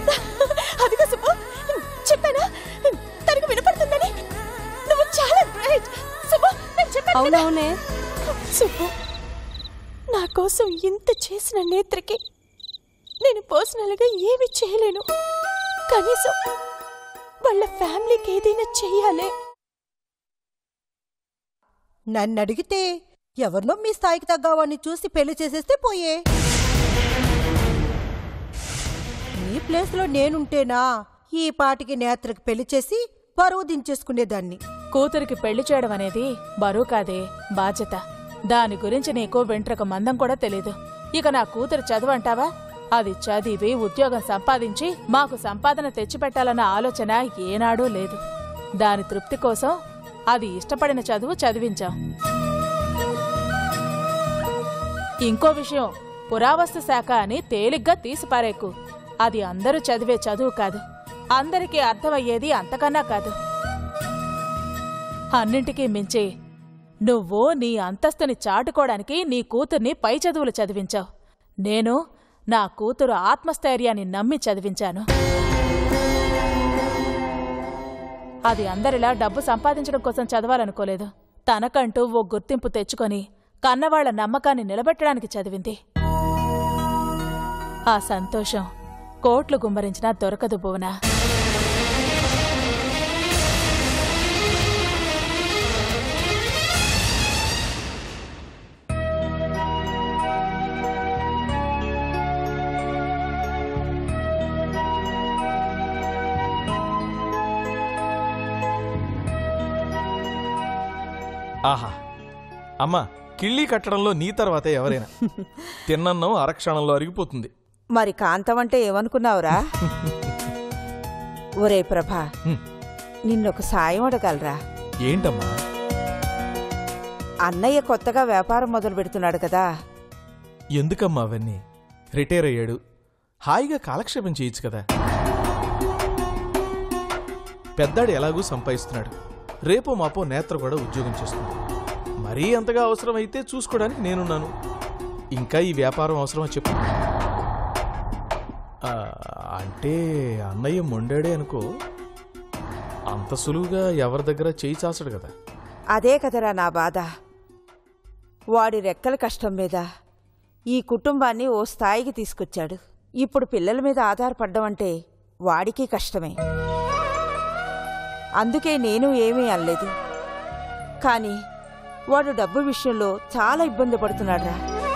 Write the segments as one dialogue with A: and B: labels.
A: అదిగో సుబ్బు చెప్పానా తనకు వినపడుతుందని నువ్వు చాలా గ్రేట్ సుబ్బు నేను చెప్పాను కదా.
B: అవునవునే
A: సుబ్బు నా కోసం ఇంత చేసిన నేత్రకి నేను పర్సనల్గా ఏమి చేయలేను కనీసం వాళ్ళ ఫ్యామిలీకి ఏదైనా చెయ్యాలి
C: నన్ను అడిగితే ఎవరినో మీ స్థాయికి తగ్గవాడిని చూసి పెళ్లి చేసేస్తే పోయే నీ ప్లేస్లో నేనుంటేనా ఈ పాటికి నేత్రకు పెళ్లి చేసి పరువు దించేసుకునేదాన్ని
D: కూతురికి పెళ్లి చేయడం అనేది బరువు కాదే బాధ్యత దాని గురించి నీకు వెంట్రక మందం కూడా తెలీదు ఇక నా కూతురు చదువు అంటావా అది చదివి ఉద్యోగం సంపాదించి మాకు సంపాదన తెచ్చిపెట్టాలన్న ఆలోచన ఏనాడూ లేదు దాని తృప్తి కోసం అది ఇష్టపడిన చదువు చదివించాం ఇంకో విషయం పురావస్తు శాఖ అని తేలిగ్గా తీసిపారేకు అది అందరూ చదివే చదువు కాదు అందరికీ అర్థమయ్యేది అంతకన్నా కాదు అన్నింటికీ మించి నువ్వు నీ అంతస్తుని చాటుకోవడానికి నీ కూతుర్ని పై చదువులు చదివించావు నేను నా కూతురు ఆత్మస్థైర్యాన్ని నమ్మి చదివించాను అది అందరిలా డబ్బు సంపాదించడం కోసం చదవాలనుకోలేదు తనకంటూ ఓ గుర్తింపు తెచ్చుకొని కన్నవాళ్ల నమ్మకాన్ని నిలబెట్టడానికి చదివింది ఆ సంతోషం కోట్లు గుమ్మరించినా దొరకదు భువనా
E: ఆహా అమ్మా కిళ్ళీ కట్టడంలో నీ తర్వాతే ఎవరైనా తిన్నన్నం అరక్షణంలో అరిగిపోతుంది
F: మరి కాంతం అంటే ఏమనుకున్నావురా ఒరే ప్రభా
E: హ్మ్.
F: నిన్నొక సాయం అడగలరా
E: ఏంటమ్మా
F: అన్నయ్య కొత్తగా వ్యాపారం మొదలు పెడుతున్నాడు కదా
E: ఎందుకమ్మా అవన్నీ రిటైర్ అయ్యాడు హాయిగా కాలక్షేపం చేయొచ్చు కదా పెద్దాడు ఎలాగూ సంపాదిస్తున్నాడు రేపో మాపో నేత్ర కూడా ఉద్యోగం చేస్తుంది మరీ అంతగా అవసరమైతే చూసుకోవడానికి నేనున్నాను ఇంకా ఈ వ్యాపారం అవసరమా చెప్పు ఆ, అంటే అన్నయ్య మొండాడే అనుకో అంత సులువుగా ఎవరి దగ్గర చేయి చాచడు కదా
F: అదే కదరా నా బాధ వాడి రెక్కల కష్టం మీద ఈ కుటుంబాన్ని ఓ స్థాయికి తీసుకొచ్చాడు ఇప్పుడు పిల్లల మీద ఆధారపడ్డం అంటే వాడికి కష్టమే అందుకే నేను ఏమీ అనలేదు కానీ వాడు డబ్బు విషయంలో చాలా ఇబ్బంది పడుతున్నాడురా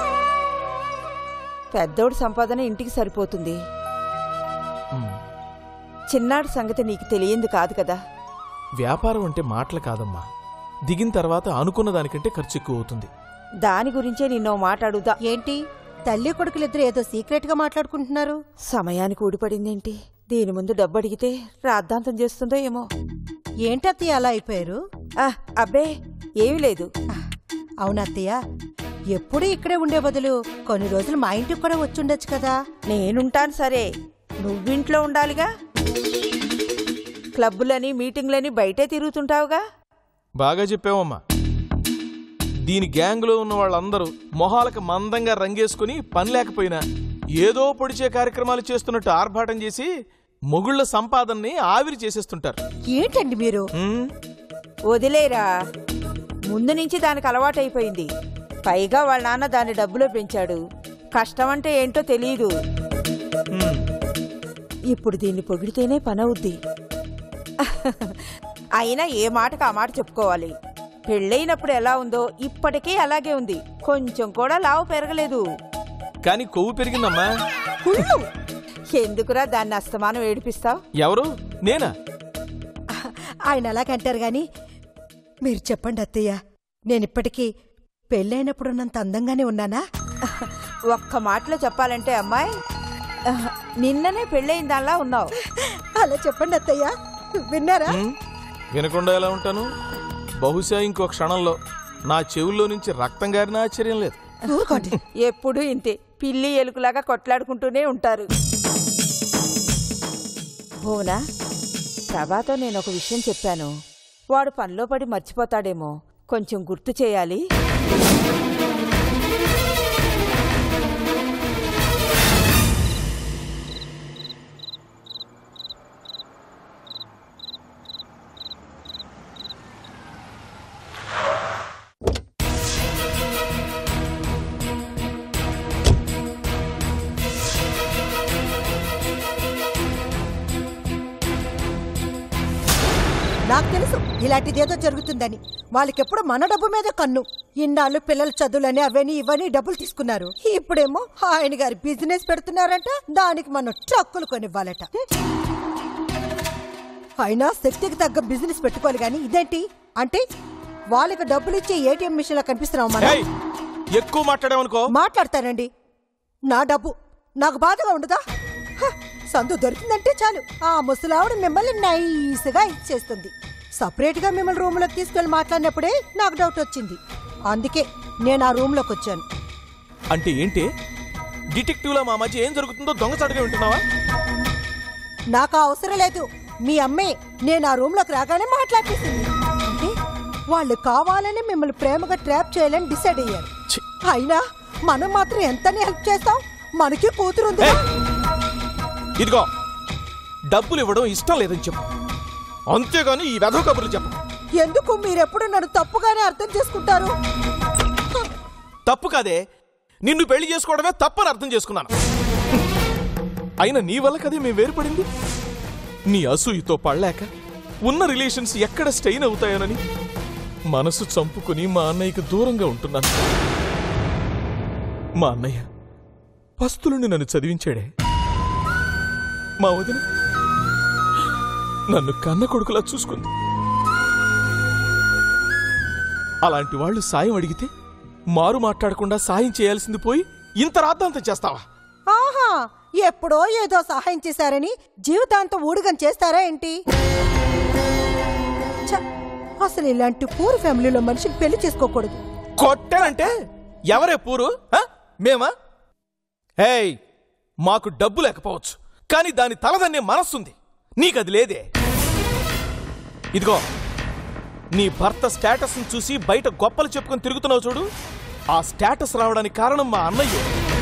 F: పెద్దోడి సంపాదన ఇంటికి సరిపోతుంది
E: ఉమ్.
F: చిన్నాడి సంగతి నీకు తెలియంది కాదు కదా
E: వ్యాపారం అంటే మాటలు కాదమ్మా దిగిన తర్వాత అనుకున్న దానికంటే ఖర్చు ఎక్కువ అవుతుంది
F: దాని గురించే నిన్నో మాట్లాడుదా
C: ఏంటి తల్లి కొడుకులిద్దరు ఏదో సీక్రెట్ గా మాట్లాడుకుంటున్నారు
F: సమయానికి ఊడిపడిందేంటి దీని ముందు డబ్బు అడిగితే రాద్ధాంతం చేస్తుందో ఏమో
C: ఏంటత్తయ్య అలా అయిపోయారు
F: ఆ, అబ్బే ఏమీ లేదు
C: అవునత్తయ్య ఎప్పుడూ ఇక్కడే ఉండే బదులు కొన్ని రోజులు మా ఇంటికి కూడా వచ్చుండొచ్చు కదా
F: నేనుంటాను సరే నువ్వింట్లో ఉండాలిగా క్లబ్బులని మీటింగ్లని బయటే తిరుగుతుంటావుగా
E: బాగా చెప్పావమ్మా దీని గ్యాంగ్లో ఉన్న వాళ్ళందరూ మొహాలకు మందంగా రంగేసుకుని పని లేకపోయినా ఏదో పొడిచే కార్యక్రమాలు చేస్తున్నట్టు ఆర్భాటం చేసి మొగుళ్ళ సంపాదనని ఆవిరి చేసేస్తుంటారు
C: ఏంటండి మీరు
E: ఉమ్,
F: వదిలేరా ముందు నుంచి దానికి అలవాటైపోయింది పైగా వాళ్ళ నాన్న దాని డబ్బులో పెంచాడు కష్టం అంటే ఏంటో తెలియదు
E: ఉమ్.
F: ఇప్పుడు దీన్ని పొగిడితేనే పనవుద్ది అయినా ఏ మాటకు ఆ మాట చెప్పుకోవాలి పెళ్ళైనప్పుడు ఎలా ఉందో ఇప్పటికీ అలాగే ఉంది కొంచెం కూడా లావు పెరగలేదు
E: కానీ కొవ్వు పెరిగిందమ్మా
F: కుళ్ళు ఎందుకురా దాన్ని అస్తమానం ఏడిపిస్తావు
E: ఎవరు నేనా
C: ఆయన అలాగంటారు గాని మీరు చెప్పండి అత్తయ్య నేనిప్పటికీ పెళ్ళైనప్పుడున్నంత అందంగానే ఉన్నానా
F: ఒక్క మాటలో చెప్పాలంటే అమ్మాయి ఆహ్, నిన్ననే పెళ్ళైన దానిలా ఉన్నావు
C: అలా చెప్పండి అత్తయ్య విన్నారా
E: ఉమ్, వినకుండా ఎలా ఉంటాను బహుశా ఇంకో క్షణంలో నా చెవుల్లో నుంచి రక్తం గారిన ఆశ్చర్యం లేదు
C: ఊరుకోండి
F: ఎప్పుడూ ఇంతే పిల్లి ఎలుకలాగా కొట్లాడుకుంటూనే ఉంటారు భువనా ప్రభాతో నేను ఒక విషయం చెప్పాను వాడు పనిలో పడి మర్చిపోతాడేమో కొంచెం గుర్తు చేయాలి
C: నాకు తెలుసు ఇలాంటిదేదో జరుగుతుందని వాళ్ళకెప్పుడు మన డబ్బు మీద కన్ను ఇన్నాళ్ళు పిల్లల చదువులని అవని ఇవని డబ్బులు తీసుకున్నారు ఇప్పుడేమో ఆయన గారి బిజినెస్ పెడుతున్నారంట దానికి మనం ట్రక్కులు కొనివ్వాలట హ్మ్. అయినా శక్తికి తగ్గ బిజినెస్ పెట్టుకోవాలి గాని ఇదేంటి అంటే వాళ్ళకి డబ్బులు ఇచ్చే ఏటీఎం మిషన్ లా కనిపిస్తున్నాం మనం
E: ఏయ్, ఎక్కువ మాట్లాడామనుకో
C: మాట్లాడతానండి నా డబ్బు నాకు బాధగా ఉండదా హ, సందు దొరికిందంటే చాలు ఆ ముసలావిడ మిమ్మల్ని నైస్గా ఇచ్చేస్తుంది సపరేట్ గా మిమ్మల్ని రూమ్ లోకి తీసుకెళ్లి మాట్లాడినప్పుడే నాకు డౌట్ వచ్చింది అందుకే నేను ఆ రూమ్ లోకి వచ్చాను
E: అంటే ఏంటి డిటెక్టివ్ లా మా మధ్య ఏం జరుగుతుందో దొంగచాటుగా వింటున్నావా
C: నాకు ఆ అవసరం లేదు మీ అమ్మే నేను ఆ రూమ్ లోకి రాగానే మాట్లాడేసింది అంటే వాళ్ళు కావాలని మిమ్మల్ని ప్రేమగా ట్రాప్ చేయాలని డిసైడ్ అయ్యారు
E: ఛీ,
C: అయినా మనం మాత్రం ఎంతని హెల్ప్ చేస్తాం మనకి కూతురుంది
E: ఏయ్, ఇదిగో డబ్బులు ఇవ్వడం ఇష్టం లేదని చెప్పు అంతేగాని ఈ వెధవ కబుర్లు చెప్పు
C: ఎందుకు మీరెప్పుడు నన్ను తప్పుగానే అర్థం చేసుకుంటారు
E: తప్పు కాదే నిన్ను పెళ్లి చేసుకోవడమే తప్పని అర్థం చేసుకున్నాను అయినా నీ వల్ల కదే మేము వేరుపడింది నీ అసూయతో పడలేక ఉన్న రిలేషన్స్ ఎక్కడ స్టెయిన్ అవుతాయోనని మనసు చంపుకుని మా అన్నయ్యకి దూరంగా ఉంటున్నాను మా అన్నయ్య పస్తులుని నన్ను చదివించాడే మా వదిన నన్ను కన్న కొడుకులా చూసుకుంది అలాంటి వాళ్ళు సాయం అడిగితే మారు మాట్లాడకుండా సాయం చేయాల్సింది పోయి ఇంత రాద్దాంతం చేస్తావా
C: ఆహా ఎప్పుడో ఏదో సహాయం చేశారని జీవితాంతం ఊడిగం చేస్తారా ఏంటి ఛ, అసలు ఇలాంటి పూర్ ఫ్యామిలీలో మనిషిని పెళ్లి చేసుకోకూడదు
E: కొట్టానంటే ఎవరే పూరు ఆ? మేమా హేయ్ మాకు డబ్బు లేకపోవచ్చు కానీ దాని తలదన్నే మనస్సుంది నీకది లేదే ఇదిగో నీ భర్త స్టేటస్ని చూసి బయట గొప్పలు చెప్పుకొని తిరుగుతున్నావు చూడు ఆ స్టేటస్ రావడానికి కారణం మా అన్నయ్య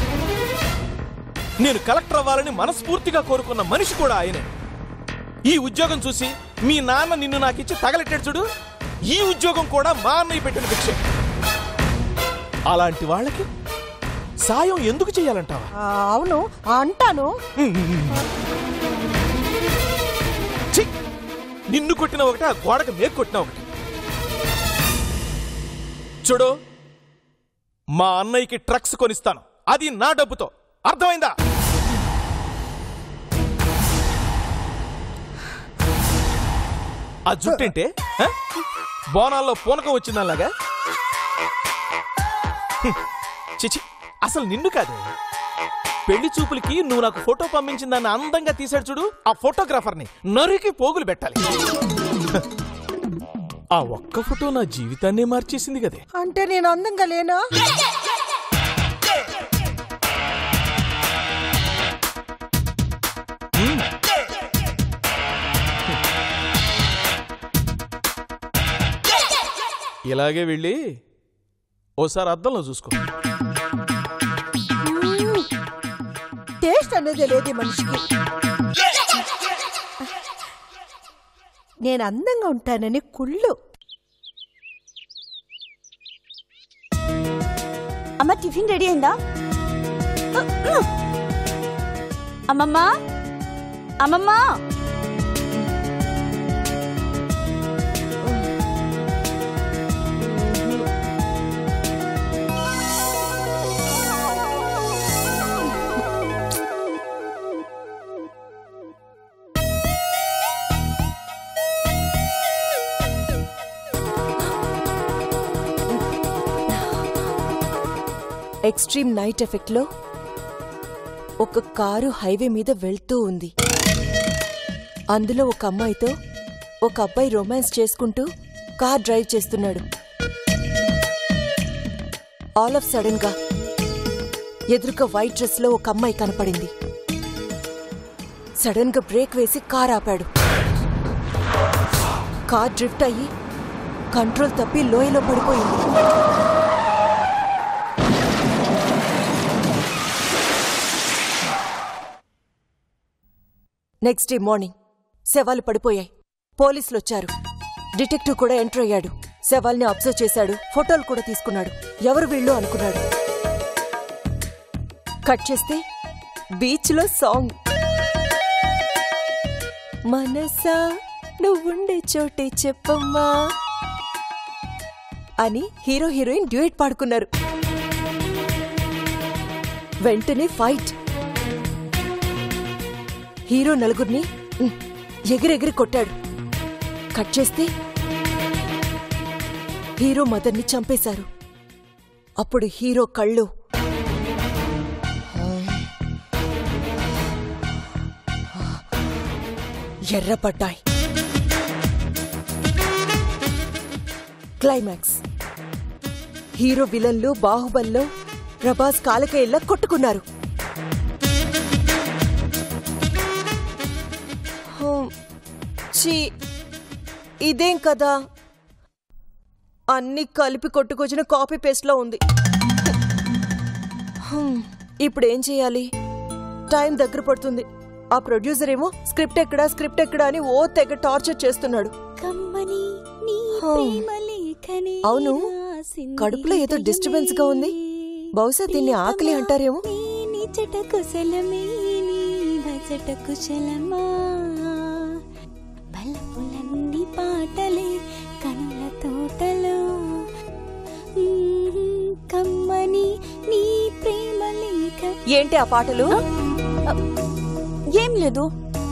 E: నేను కలెక్టర్ అవ్వాలని మనస్ఫూర్తిగా కోరుకున్న మనిషి కూడా ఆయనే ఈ ఉద్యోగం చూసి మీ నాన్న నిన్ను నాకిచ్చి తగలెట్టాడు చూడు ఈ ఉద్యోగం కూడా మా అన్నయ్య పెట్టిన భిక్ష అలాంటి వాళ్ళకి సాయం ఎందుకు చేయాలంటావా
C: ఆ, అవును అంటాను
E: ఛీ! నిన్ను కొట్టిన ఒకటి ఆ గోడకు మేకు కొట్టిన ఒకటి చూడు మా అన్నయ్యకి ట్రక్స్ కొనిస్తాను అది నా డబ్బుతో అర్థమైందా ఆ జుట్టేంటే ఆ? బోనాల్లో పూనకం వచ్చిందలాగా చిచి అసలు నిన్ను కాదే పెళ్లి చూపులకి నువ్వు నాకు ఫోటో పంపించిందాన్ని అందంగా తీసాడు చూడు ఆ ఫోటోగ్రాఫర్ని నరికి పోగులు పెట్టాలి ఆ ఒక్క ఫోటో నా జీవితాన్నే మార్చేసింది కదే
C: అంటే నేను అందంగా లేనా
E: ఇలాగే వెళ్ళి ఓసారి అద్దంలో చూసుకో
C: టేస్ట్ అనేది లేదు ఈ మనిషికి నేను అందంగా ఉంటానని కుళ్ళు
A: అమ్మ టిఫిన్ రెడీ అయిందా అమ్మమ్మా అమ్మమ్మా
B: ఎక్స్ట్రీమ్ నైట్ ఎఫెక్ట్లో ఒక కారు హైవే మీద వెళ్తూ ఉంది అందులో ఒక అమ్మాయితో ఒక అబ్బాయి రొమాన్స్ చేసుకుంటూ కార్ డ్రైవ్ చేస్తున్నాడు ఆల్ ఆఫ్ సడన్ గా ఎదురుగా వైట్ డ్రెస్ లో ఒక అమ్మాయి కనపడింది సడన్ గా బ్రేక్ వేసి కార్ ఆపాడు కార్ డ్రిఫ్ట్ అయ్యి కంట్రోల్ తప్పి లోయలో పడిపోయింది నెక్స్ట్ డే మార్నింగ్ శవాలు పడిపోయాయి పోలీసులు వచ్చారు డిటెక్టివ్ కూడా ఎంటర్ అయ్యాడు శవాల్ని అబ్జర్వ్ చేశాడు ఫోటోలు కూడా తీసుకున్నాడు ఎవరు వీళ్ళు అనుకున్నాడు కట్ చేస్తే బీచ్లో సాంగ్ మనసా నువ్వుండే చోటే చెప్పమ్మా అని హీరో హీరోయిన్ డ్యూయట్ పాడుకున్నారు వెంటనే ఫైట్ హీరో నలుగురిని ఉమ్, ఎగిరెగిరి కొట్టాడు కట్ చేస్తే హీరో మదర్ని చంపేశారు అప్పుడు హీరో కళ్ళు ఎర్రపడ్డాయి క్లైమాక్స్ హీరో విలన్లు బాహుబల్లో ప్రభాస్ కాలకేళ్ల కొట్టుకున్నారు హోం. ఛీ ఇదేం కదా అన్ని కలిపి కొట్టుకొచ్చిన కాపీ పేస్ట్లో ఉంది హ్మ్, ఇప్పుడేం చేయాలి టైం దగ్గర పడుతుంది ఆ ప్రొడ్యూసర్ ఏమో స్క్రిప్ట్ ఎక్కడా స్క్రిప్ట్ ఎక్కడా అని ఓ తెగ టార్చర్ చేస్తున్నాడు
A: కమ్మని నీ
B: హో.
A: ప్రేమ లేఖనే
B: అవును
A: రాసింది
B: కడుపులో ఏదో డిస్టర్బెన్స్ గా ఉంది బహుశా దీన్ని ఆకలి అంటారేమో
A: నీ నిజట కుశలమే నీ భజట కుశలమా బలపులన్నీ పాటలే కనుల తోటలో మ్మ్, కమ్మని నీ ప్రేమ లేఖ
B: ఏంటి ఆ పాటలు
A: ఏం లేదు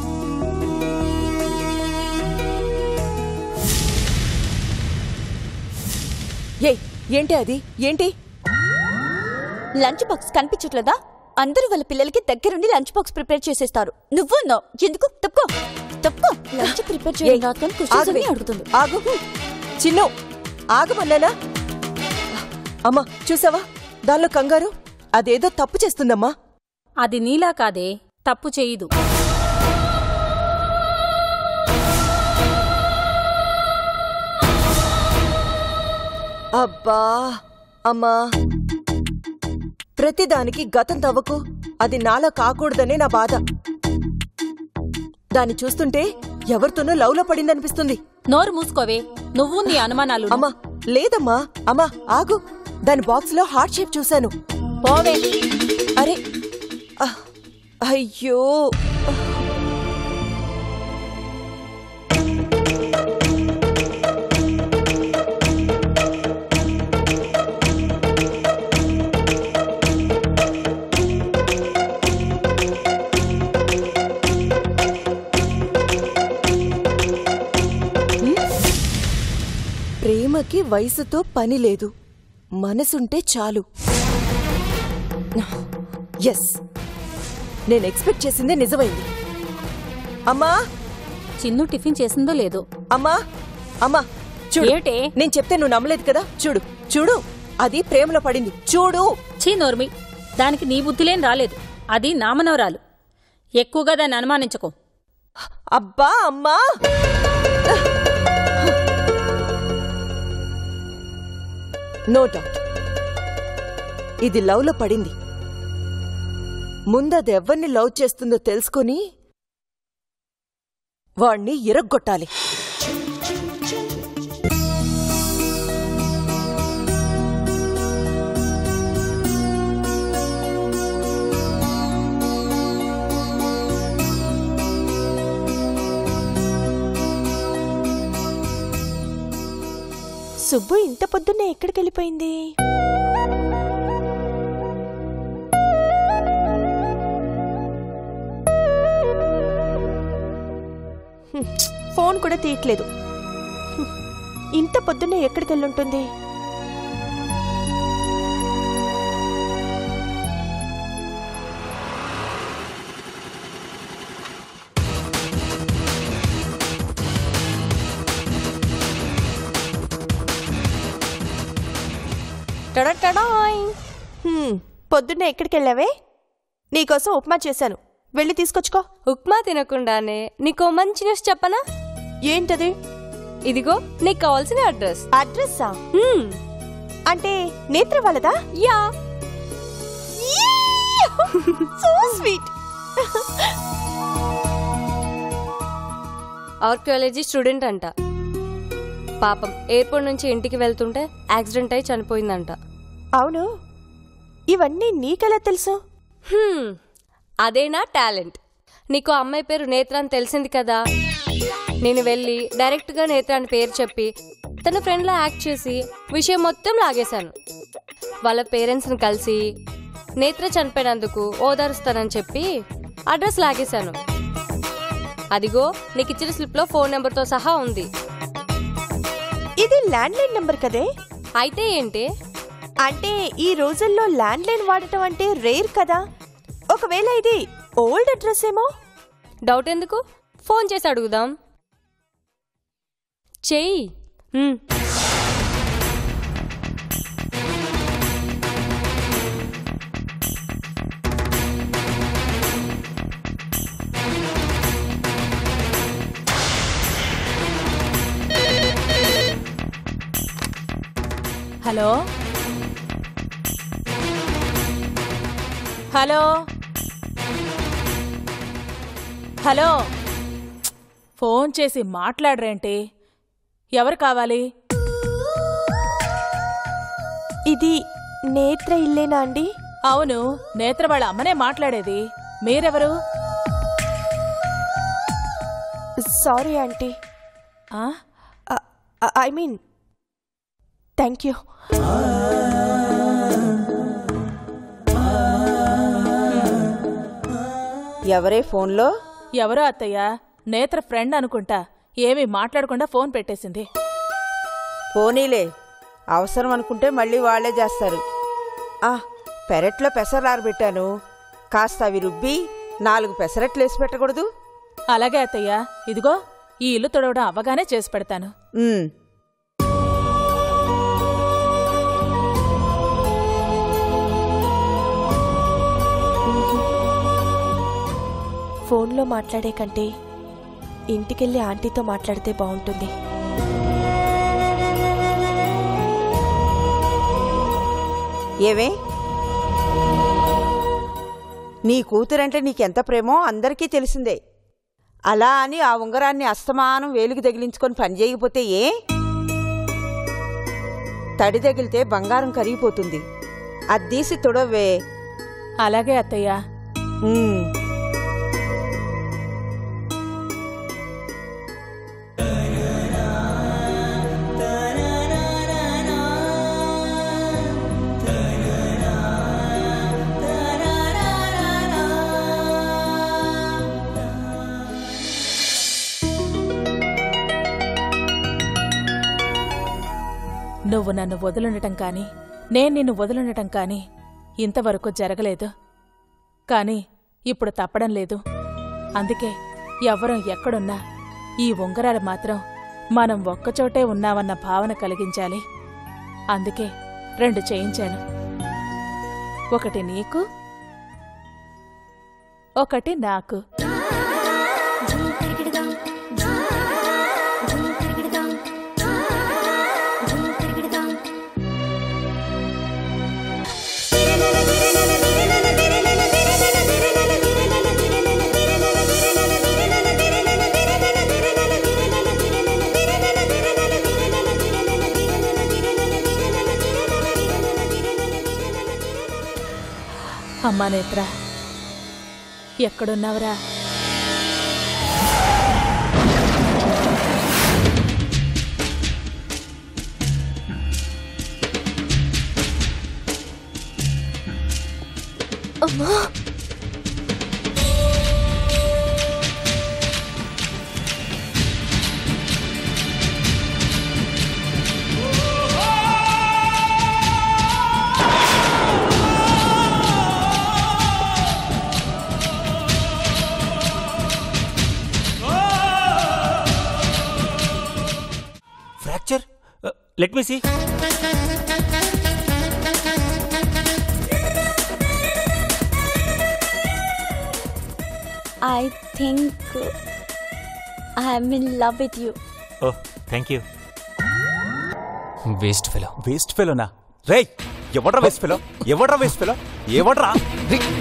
B: ఏయ్ ఏంటి అది ఏంటి
A: లంచ్ బాక్స్ కనిపించట్లేదా అందరూ వాళ్ళ పిల్లలకి దగ్గరుండి లంచ్ బాక్స్ ప్రిపేర్ చేసేస్తారు నువ్వు ఉన్నావు ఎందుకు తప్పుకో తప్పుకో లంచ్ ప్రిపేర్
B: ఏయ్,
A: చేయడం రాదు కానీ క్వశ్చన్స్
B: ఆగవే.
A: అన్నీ అడుగుతుంది
B: ఆగు చిన్ను ఆగమన్నానా అమ్మా చూసావా దానిలో కంగారు అదేదో తప్పు చేస్తుందమ్మా
G: అది నీలా కాదే తప్పు చేయదు
B: అబ్బా అమ్మా ప్రతిదానికి గతం తవ్వకు అది నాలా కాకూడదనే నా బాధ దాన్ని చూస్తుంటే ఎవరితోనో లవ్లో పడిందనిపిస్తుంది
G: నోరు మూసుకోవే నువ్వు నీ అనుమానాలు
B: అమ్మా లేదమ్మా అమ్మా ఆగు దాని బాక్స్ లో హార్ట్ షేప్ చూశాను
G: పోవే
B: అరే అహ్, అయ్యో ప్రేమకి వయసుతో పని లేదు మనసుంటే చాలు ఎస్ నేను ఎక్స్పెక్ట్ చేసిందే నిజమైంది అమ్మా
G: చిన్ను టిఫిన్ చేసిందో లేదో
B: అమ్మా అమ్మా చూడు
G: ఏమిటే?
B: నేను చెప్తే నువ్వు నమ్మలేదు కదా చూడు చూడు అది ప్రేమలో పడింది చూడు
G: చీ నోర్మి దానికి నీ బుద్ధిలేం రాలేదు అది నామనవరాలు ఎక్కువగా దాన్ని అనుమానించకు
B: అబ్బా అమ్మా నో డౌట్ ఇది లవ్లో పడింది ముందది ఎవరిని లవ్ చేస్తుందో తెలుసుకొని వాణ్ణి ఇరగ్గొట్టాలి
A: సుబ్బు ఇంత పొద్దున్నే ఎక్కడికి వెళ్ళిపోయింది హ్మ్, ఫోన్ కూడా తీయట్లేదు హ్మ్, ఇంత పొద్దున్నే ఎక్కడికి వెళ్ళుంటుంది టడటడాయ్. హ్మ్, పొద్దున్నే ఎక్కడికి వెళ్ళావే నీకోసం ఉప్మా చేశాను వెళ్ళి తీసుకొచ్చుకో
H: ఉప్మా తినకుండానే నీకో మంచి న్యూస్ చెప్పనా
A: ఏంటది
H: ఇదిగో నీకు కావాల్సిన అడ్రస్
A: అడ్రస్సా
H: హ్మ్,
A: అంటే నేత్ర వాళ్ళదా
H: yeah
A: so sweet
H: archaeology student అంట పాపం ఎయిర్పోర్ట్ నుంచి ఇంటికి వెళ్తుంటే యాక్సిడెంట్ అయి చనిపోయిందంట
A: అవును ఇవన్నీ నీకెలా తెలుసు
H: హ్మ్, అదేనా టాలెంట్ నీకు అమ్మాయి పేరు నేత్ర అని తెలిసింది కదా నేను వెళ్ళి డైరెక్ట్గా నేత్ర అని పేరు చెప్పి తన ఫ్రెండ్లా యాక్ట్ చేసి విషయం మొత్తం లాగేశాను వాళ్ళ పేరెంట్స్ని కలిసి నేత్ర చనిపోయినందుకు ఓదారుస్తానని చెప్పి అడ్రస్ లాగేశాను అదిగో నీకు ఇచ్చిన స్లిప్లో ఫోన్ నెంబర్తో సహా ఉంది
I: ఇది ల్యాండ్లైన్ నంబర్ కదే
H: అయితే ఏంటి
I: అంటే ఈ రోజుల్లో ల్యాండ్లైన్ వాడటం అంటే రేర్ కదా ఒకవేళ ఇది ఓల్డ్ అడ్రస్ ఏమో
H: డౌట్ ఎందుకు ఫోన్ చేసి అడుగుదాం చెయ్యి హ్మ్.
D: హలో హలో హలో ఫోన్ చేసి మాట్లాడరేంటి ఎవరు కావాలి
I: ఇది నేత్ర ఇల్లేనా అండి
D: అవును నేత్ర వాళ్ళ అమ్మనే మాట్లాడేది మీరెవరు
I: సారీ ఆంటీ
D: ఆ?
I: ఐ మీన్ థ్యాంక్ యూ
F: ఎవరే ఫోన్లో
D: ఎవరో అత్తయ్య నేత్ర ఫ్రెండ్ అనుకుంటా ఏమీ మాట్లాడకుండా ఫోన్ పెట్టేసింది
F: పోనీలే అవసరం అనుకుంటే మళ్ళీ వాళ్లే చేస్తారు ఆ పెరట్లో పెసర్లు ఆరబెట్టాను కాస్త అవి రుబ్బి నాలుగు పెసరట్లు వేసి పెట్టకూడదు
D: అలాగే అత్తయ్య ఇదిగో ఈ ఇల్లు తొడవడం అవ్వగానే చేసి పెడతాను
F: ఉమ్,
I: ఫోన్లో మాట్లాడే కంటే ఇంటికెళ్ళి ఆంటీతో మాట్లాడితే బాగుంటుంది
F: ఏవే నీ కూతురంటే నీకెంత ప్రేమో అందరికీ తెలిసిందే అలా అని ఆ ఉంగరాన్ని అస్తమానం వేలికి తగిలించుకొని పని చేయకపోతే ఏ తడి తగిలితే బంగారం కరిగిపోతుంది అద్దీసి తొడవే
D: అలాగే అత్తయ్య
F: ఉమ్.
D: నువ్వు నన్ను వదులుండటం కానీ నేను నిన్ను వదులుండటం కానీ ఇంతవరకు జరగలేదు కానీ ఇప్పుడు తప్పడం లేదు అందుకే ఎవ్వరం ఎక్కడున్నా ఈ ఉంగరాలు మాత్రం మనం ఒక్కచోటే ఉన్నామన్న భావన కలిగించాలి అందుకే రెండు చేయించాను ఒకటి నీకు ఒకటి నాకు అమ్మా నేత్ర ఎక్కడున్నావురా
J: fracture let me see
A: I think I'm in love with you
J: oh thank you
K: waste fellow
J: waste ఫెలోనా రేయ్ ఎవడ్రా వేస్ట్ ఫెలో ఎవడ్రా వేస్ట్ ఫెలో ఎవడ్రా రేయ్